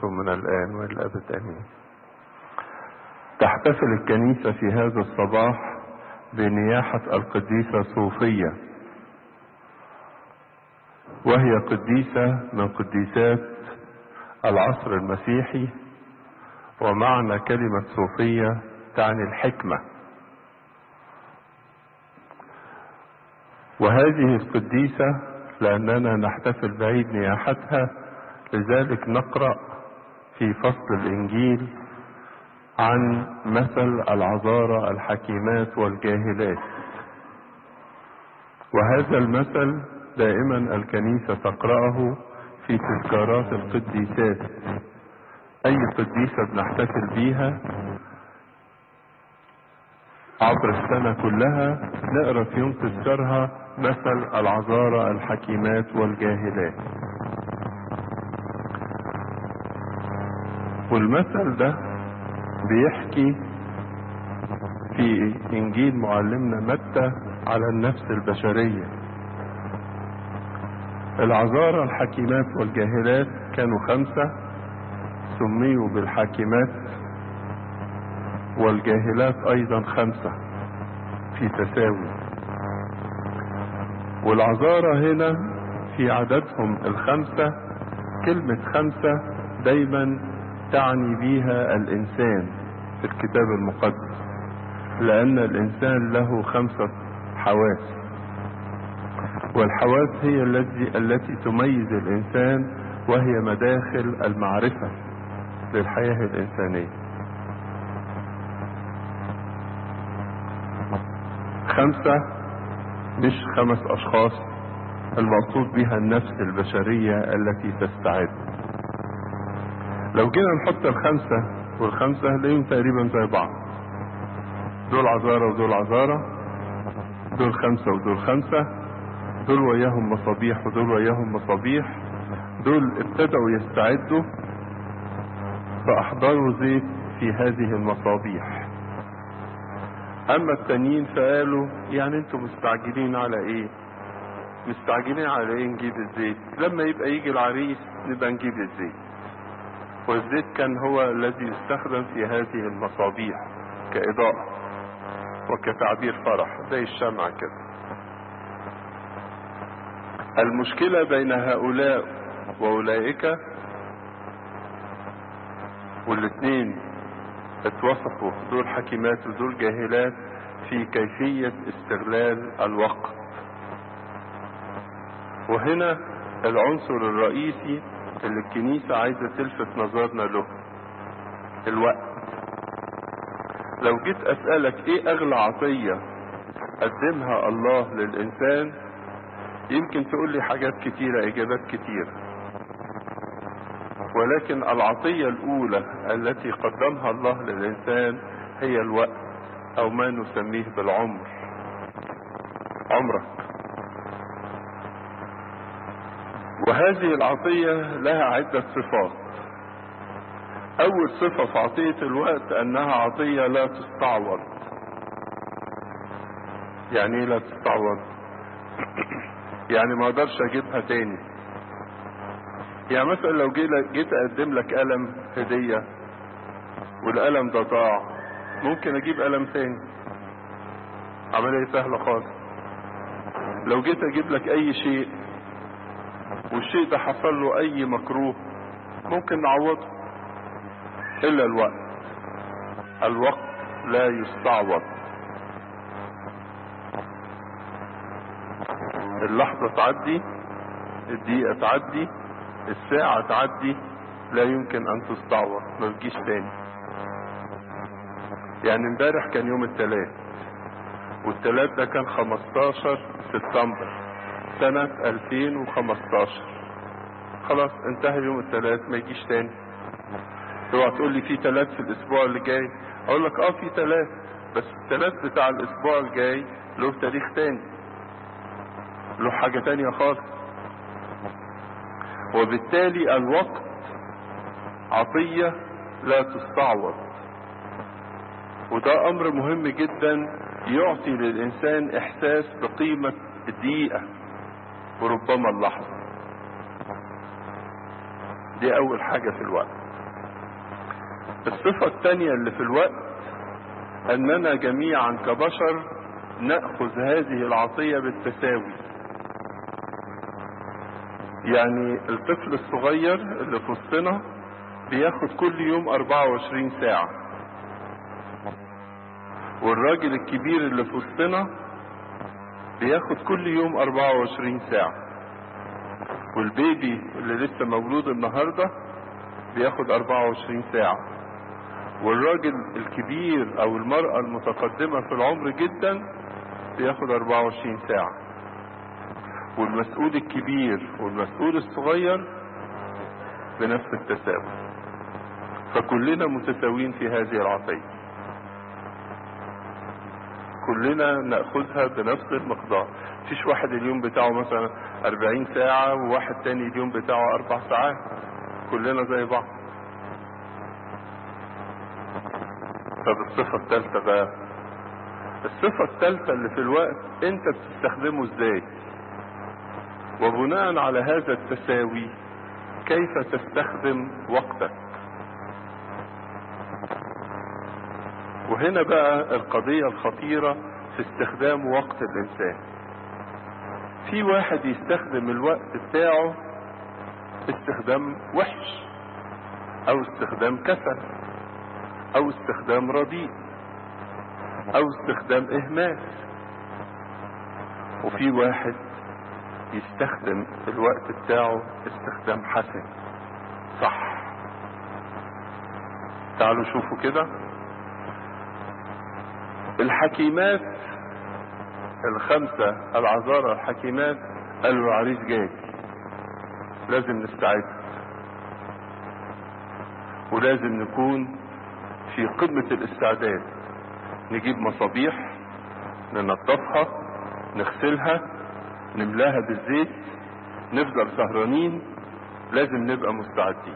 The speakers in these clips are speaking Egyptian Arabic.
من الآن وإلى الأبد آمين تحتفل الكنيسة في هذا الصباح بنياحة القديسة صوفية وهي قديسة من قديسات العصر المسيحي ومعنى كلمة صوفية تعني الحكمة وهذه القديسة لأننا نحتفل بعيد نياحتها لذلك نقرأ في فصل الإنجيل عن مثل العذارى الحكيمات والجاهلات وهذا المثل دائما الكنيسة تقرأه في تذكارات القديسات أي قديسة بنحتفل بيها عبر السنة كلها نقرأ في يوم تذكارها مثل العذارى الحكيمات والجاهلات والمثل ده بيحكي في انجيل معلمنا متى على النفس البشرية العذارى الحكيمات والجاهلات كانوا خمسة سميوا بالحاكمات والجاهلات ايضا خمسة في تساوي والعذارى هنا في عددهم الخمسة كلمة خمسة دايما تعني بيها الانسان في الكتاب المقدس لان الانسان له خمسة حواس والحواس هي التي التي تميز الانسان وهي مداخل المعرفة للحياة الانسانية خمسة مش خمس اشخاص المقصود بها النفس البشرية التي تستعد لو جينا نحط الخمسة والخمسة هنلاقيهم تقريبا زي بعض دول عذارى ودول عذارى دول خمسة ودول خمسة دول وياهم مصابيح ودول وياهم مصابيح دول ابتدأوا يستعدوا فأحضروا زيت في هذه المصابيح أما التانيين فقالوا يعني انتم مستعجلين على ايه مستعجلين على ايه نجيب الزيت لما يبقى يجي العريس نبقى نجيب الزيت والزيت كان هو الذي يستخدم في هذه المصابيح كإضاءة وكتعبير فرح زي الشمعة كده المشكلة بين هؤلاء وأولئك والاثنين اتوصفوا دول حكيمات ودول جاهلات في كيفية استغلال الوقت وهنا العنصر الرئيسي اللي الكنيسة عايزة تلفت نظرنا له الوقت لو جيت اسألك ايه اغلى عطية قدمها الله للانسان يمكن تقول لي حاجات كتيرة اجابات كتيرة ولكن العطية الاولى التي قدمها الله للانسان هي الوقت او ما نسميه بالعمر عمرك وهذه العطية لها عدة صفات اول صفة في عطية الوقت انها عطية لا تستعوض يعني ايه لا تستعوض يعني ما اقدرش اجيبها تاني يعني مثلا لو جيت اقدم لك قلم هدية والقلم ده ضاع ممكن اجيب قلم تاني عملية سهلة خالص لو جيت اجيب لك اي شيء والشيء ده حصل له اي مكروه ممكن نعوضه الا الوقت الوقت لا يستعوض اللحظة تعدي الدقيقة تعدي الساعة تعدي لا يمكن ان تستعوض ما تجيش تاني يعني امبارح كان يوم الثلاث والثلاث ده كان 15 سبتمبر سنة 2015 خلاص انتهى يوم الثلاث ما يجيش تاني اوعى تقول لي في ثلاث في الاسبوع اللي جاي اقول لك اه في ثلاث بس الثلاث بتاع الاسبوع الجاي له تاريخ تاني له حاجة تانية خالص وبالتالي الوقت عطية لا تستعوض وده امر مهم جدا يعطي للانسان احساس بقيمة الدقيقة وربما اللحظة دي اول حاجة في الوقت الصفة الثانية اللي في الوقت أننا جميعا كبشر نأخذ هذه العطية بالتساوي يعني الطفل الصغير اللي في وسطنا بياخد كل يوم 24 ساعة والراجل الكبير اللي في وسطنا بياخد كل يوم 24 ساعة والبيبي اللي لسه مولود النهاردة بياخد 24 ساعة والراجل الكبير او المرأة المتقدمة في العمر جدا بياخد 24 ساعة والمسؤول الكبير والمسؤول الصغير بنفس التساوي فكلنا متساويين في هذه العطية كلنا ناخذها بنفس المقدار مفيش واحد اليوم بتاعه مثلا 40 ساعة وواحد تاني اليوم بتاعه اربع ساعات كلنا زي بعض طب الصفة الثالثة بقى الصفة الثالثة اللي في الوقت انت بتستخدمه ازاي وبناء على هذا التساوي كيف تستخدم وقتك وهنا بقى القضية الخطيرة في استخدام وقت الإنسان في واحد يستخدم الوقت بتاعه استخدام وحش أو استخدام كسل أو استخدام رديء أو استخدام إهمال وفي واحد يستخدم الوقت بتاعه استخدام حسن صح تعالوا شوفوا كده الحكيمات الخمسة العذارى الحكيمات قالوا العريس جاي لازم نستعد ولازم نكون في قمة الاستعداد نجيب مصابيح ننظفها نغسلها نملاها بالزيت نفضل سهرانين لازم نبقى مستعدين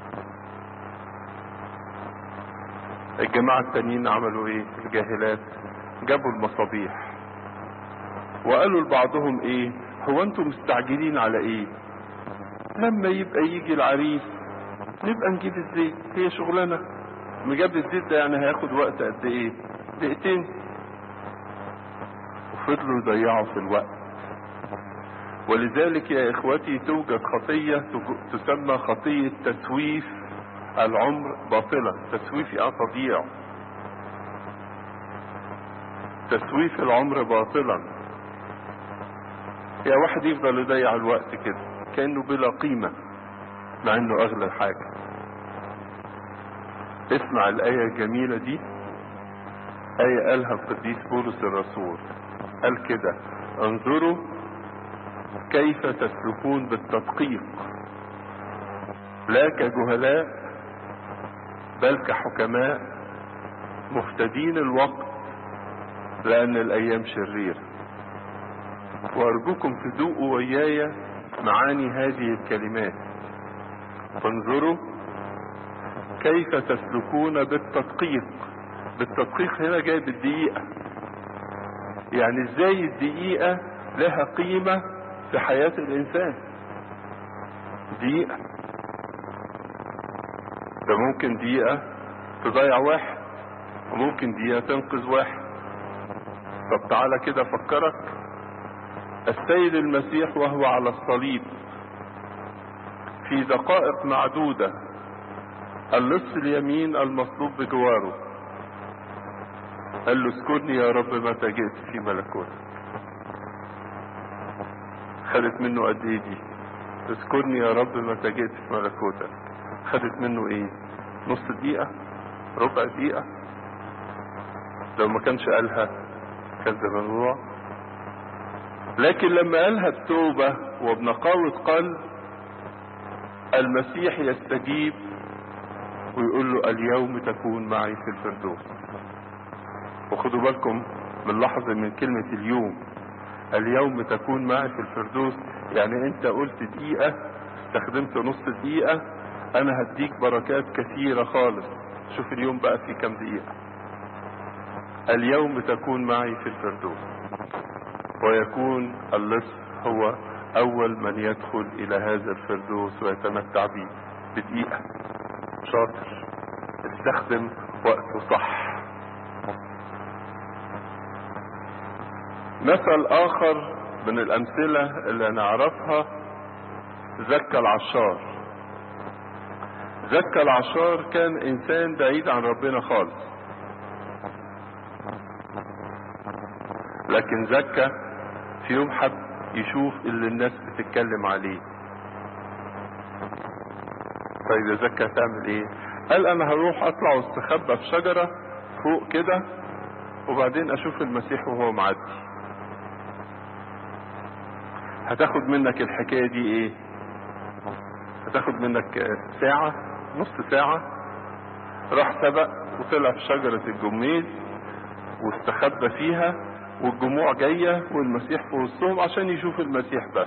الجماعة التانيين عملوا ايه الجاهلات جابوا المصابيح وقالوا لبعضهم ايه هو انتم مستعجلين على ايه لما يبقى يجي العريس نبقى نجيب الزيت هي شغلانة مجاب الزيت ده يعني هياخد وقت قد ايه دقيقتين وفضلوا يضيعوا في الوقت ولذلك يا اخوتي توجد خطية تسمى خطية تسويف العمر باطلا تسويف يعني تضييع تسويف العمر باطلا يا واحد يفضل يضيع الوقت كده كأنه بلا قيمة مع انه اغلى حاجة اسمع الآية الجميلة دي آية قالها القديس بولس الرسول قال كده انظروا كيف تسلكون بالتدقيق لا كجهلاء بل كحكماء مفتدين الوقت لأن الأيام شريرة وأرجوكم تذوقوا وياي معاني هذه الكلمات فانظروا كيف تسلكون بالتدقيق بالتدقيق هنا جاي بالدقيقة يعني ازاي الدقيقة لها قيمة في حياة الإنسان دقيقة ده ممكن دقيقة تضيع واحد وممكن دقيقة تنقذ واحد طب تعالى كده فكرك السيد المسيح وهو على الصليب في دقائق معدودة اللص اليمين المصلوب بجواره قال له اذكرني يا رب متى جئت في ملكوتك خدت منه قد ايه دي اذكرني يا رب متى جئت في ملكوتك خدت منه ايه نص دقيقة ربع دقيقة لو ما كانش قالها كان زمان الموضوع لكن لما قالها بتوبة وبنقاوة قلب المسيح يستجيب ويقول له اليوم تكون معي في الفردوس وخدوا بالكم من لحظة من كلمة اليوم اليوم تكون معي في الفردوس يعني انت قلت دقيقة استخدمت نص دقيقة انا هديك بركات كثيرة خالص شوف اليوم بقى في كم دقيقة اليوم تكون معي في الفردوس ويكون اللص هو اول من يدخل الى هذا الفردوس ويتمتع به بدقيقة شاطر يستخدم وقته صح مثل اخر من الامثلة اللي نعرفها زكى العشار زكى العشار كان انسان بعيد عن ربنا خالص لكن زكى في يوم حب يشوف اللي الناس بتتكلم عليه طيب يا زكى هتعمل ايه قال انا هروح اطلع واستخبى في شجرة فوق كده وبعدين اشوف المسيح وهو معدي هتاخد منك الحكاية دي ايه هتاخد منك ساعة نص ساعة راح سبق وطلع في شجرة الجميل واستخبى فيها والجموع جاية والمسيح في وسطهم عشان يشوف المسيح بس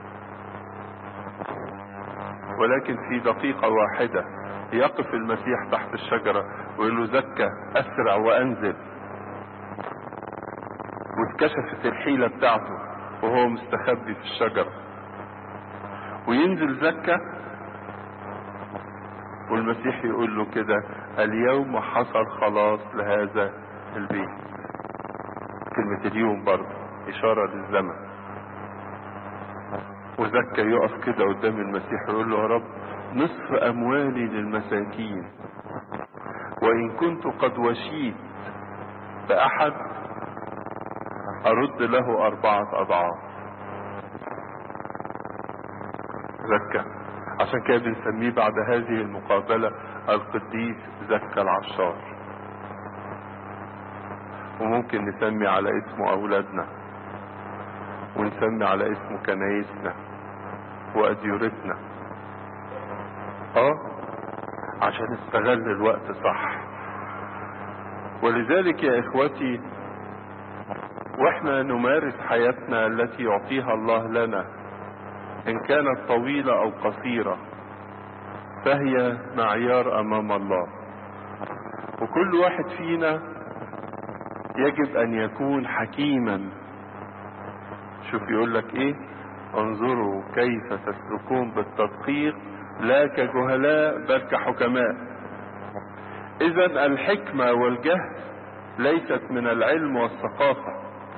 ولكن في دقيقة واحدة يقف المسيح تحت الشجرة ويقول له زكى أسرع وأنزل واتكشفت الحيلة بتاعته وهو مستخبي في الشجرة وينزل زكى والمسيح يقول له كده اليوم حصل خلاص لهذا البيت كلمة اليوم برضه إشارة للزمن وزكى يقف كده قدام المسيح يقول له يا رب نصف أموالي للمساكين وإن كنت قد وشيت بأحد أرد له أربعة أضعاف زكى عشان كده بنسميه بعد هذه المقابلة القديس زكى العشار وممكن نسمي على اسمه أولادنا ونسمي على اسمه كنايسنا وأديرتنا اه عشان استغل الوقت صح ولذلك يا اخوتي واحنا نمارس حياتنا التي يعطيها الله لنا ان كانت طويلة او قصيرة فهي معيار امام الله وكل واحد فينا يجب ان يكون حكيما شوف يقول لك ايه انظروا كيف تسلكون بالتدقيق لا كجهلاء بل كحكماء اذا الحكمة والجهل ليست من العلم والثقافة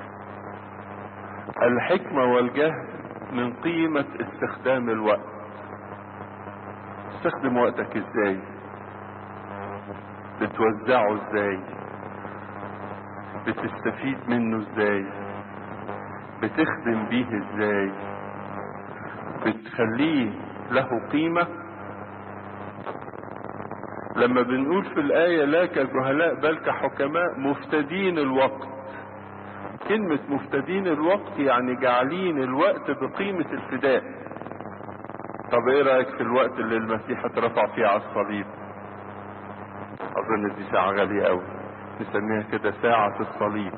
الحكمة والجهل من قيمة استخدام الوقت استخدم وقتك ازاي بتوزعه ازاي بتستفيد منه ازاي بتخدم بيه ازاي بتخليه له قيمة لما بنقول في الآية لا كجهلاء بل كحكماء مفتدين الوقت كلمة مفتدين الوقت يعني جعلين الوقت بقيمة الفداء طب ايه رأيك في الوقت اللي المسيح اترفع فيه على الصليب اظن دي ساعة غالية قوي نسميها كده ساعة الصليب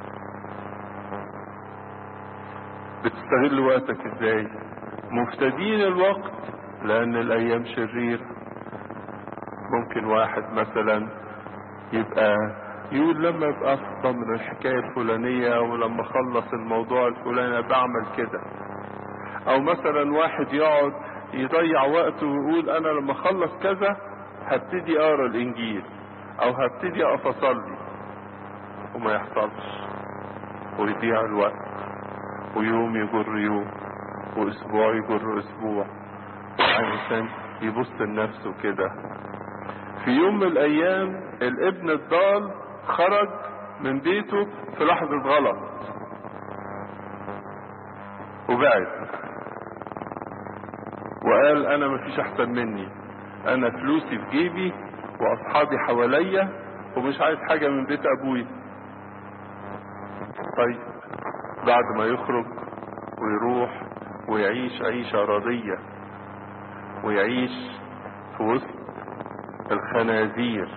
بتستغل وقتك ازاي مفتدين الوقت لان الايام شرير ممكن واحد مثلا يبقى يقول لما ابقى افضى من الحكاية الفلانية ولما اخلص الموضوع الفلاني بعمل كده او مثلا واحد يقعد يضيع وقته ويقول انا لما اخلص كذا هبتدي اقرا الانجيل او هبتدي اقف اصلي وما يحصلش ويضيع الوقت ويوم يجر يوم واسبوع يجر اسبوع علشان يبص لنفسه كده في يوم من الايام الابن الضال خرج من بيته في لحظة غلط وبعد وقال انا مفيش احسن مني انا فلوسي في جيبي واصحابي حواليا ومش عايز حاجة من بيت ابويا طيب بعد ما يخرج ويروح ويعيش عيشة راضية ويعيش في وسط الخنازير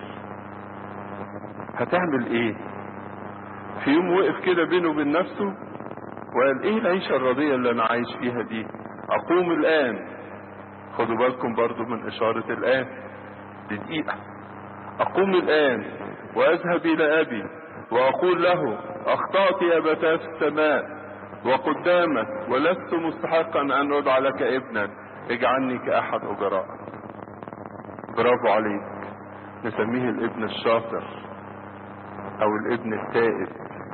هتعمل ايه في يوم وقف كده بينه وبين نفسه وقال ايه العيشة الراضية اللي انا عايش فيها دي اقوم الان خدوا بالكم برضو من اشارة الان بدقيقة اقوم الان واذهب الى ابي واقول له اخطأت يا ابتاه في السماء وقدامك ولست مستحقا ان ادعى لك ابنا اجعلني كاحد اجرائك برافو عليك نسميه الابن الشاطر او الابن التائب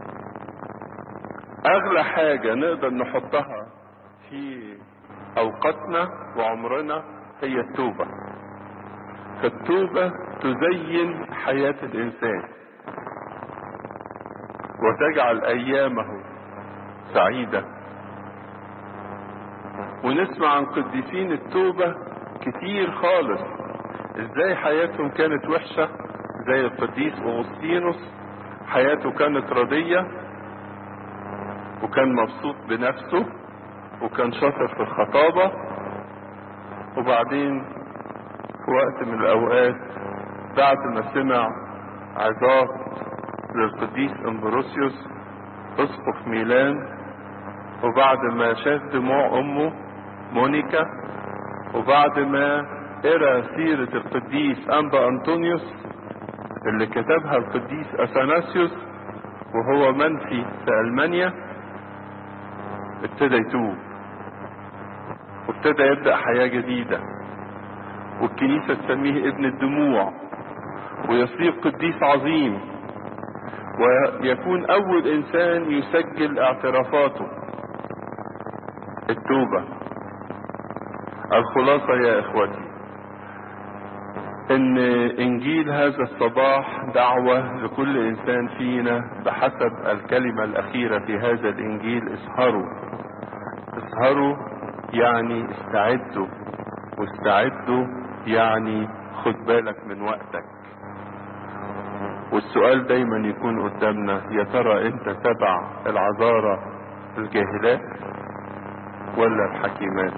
اغلى حاجة نقدر نحطها في اوقاتنا وعمرنا هي التوبة فالتوبة تزين حياة الانسان وتجعل ايامه سعيدة ونسمع عن قديسين التوبة كتير خالص ازاي حياتهم كانت وحشة زي القديس اغسطينوس حياته كانت ردية وكان مبسوط بنفسه وكان شاطر في الخطابة وبعدين في وقت من الاوقات بعد ما سمع عظات للقديس امبروسيوس اسقف ميلان وبعد ما شاف دموع امه مونيكا وبعد ما قرا سيرة القديس انبا انطونيوس اللي كتبها القديس اثناسيوس وهو منفي في المانيا ابتدى يتوب وابتدى يبدأ حياة جديدة والكنيسة تسميه ابن الدموع ويصير قديس عظيم ويكون اول انسان يسجل اعترافاته التوبة الخلاصة يا اخوتي ان انجيل هذا الصباح دعوة لكل انسان فينا بحسب الكلمة الاخيرة في هذا الانجيل اسهروا اسهروا يعني استعدوا واستعدوا يعني خد بالك من وقتك والسؤال دايما يكون قدامنا يا ترى انت تبع العذارة الجاهلات ولا الحكيمات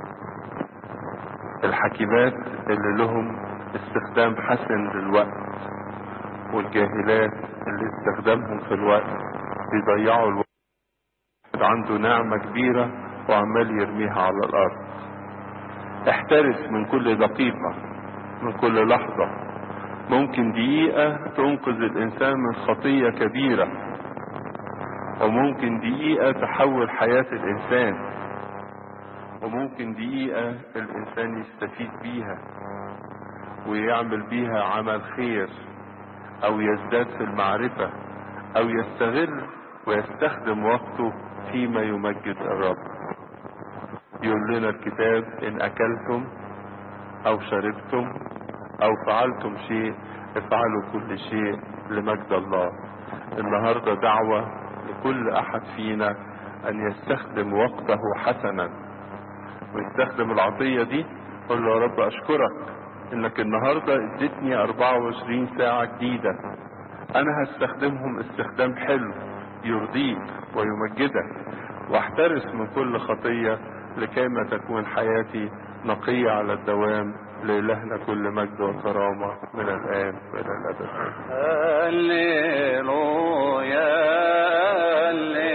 الحكيمات اللي لهم استخدام حسن للوقت والجاهلات اللي استخدامهم في الوقت بيضيعوا الوقت عنده نعمة كبيرة وعمال يرميها على الارض احترس من كل دقيقة من كل لحظة ممكن دقيقة تنقذ الإنسان من خطية كبيرة وممكن دقيقة تحول حياة الإنسان وممكن دقيقة الإنسان يستفيد بيها ويعمل بيها عمل خير أو يزداد في المعرفة أو يستغل ويستخدم وقته فيما يمجد الرب يقول لنا الكتاب إن أكلتم أو شربتم او فعلتم شيء افعلوا كل شيء لمجد الله النهارده دعوه لكل احد فينا ان يستخدم وقته حسنا ويستخدم العطيه دي قل له يا رب اشكرك انك النهارده اديتني 24 ساعه جديده انا هستخدمهم استخدام حلو يرضيك ويمجدك واحترس من كل خطيه لكيما تكون حياتي نقيه على الدوام لإلهنا كل مجد وكرامة من الآن وإلى الأبد هللويا هللويا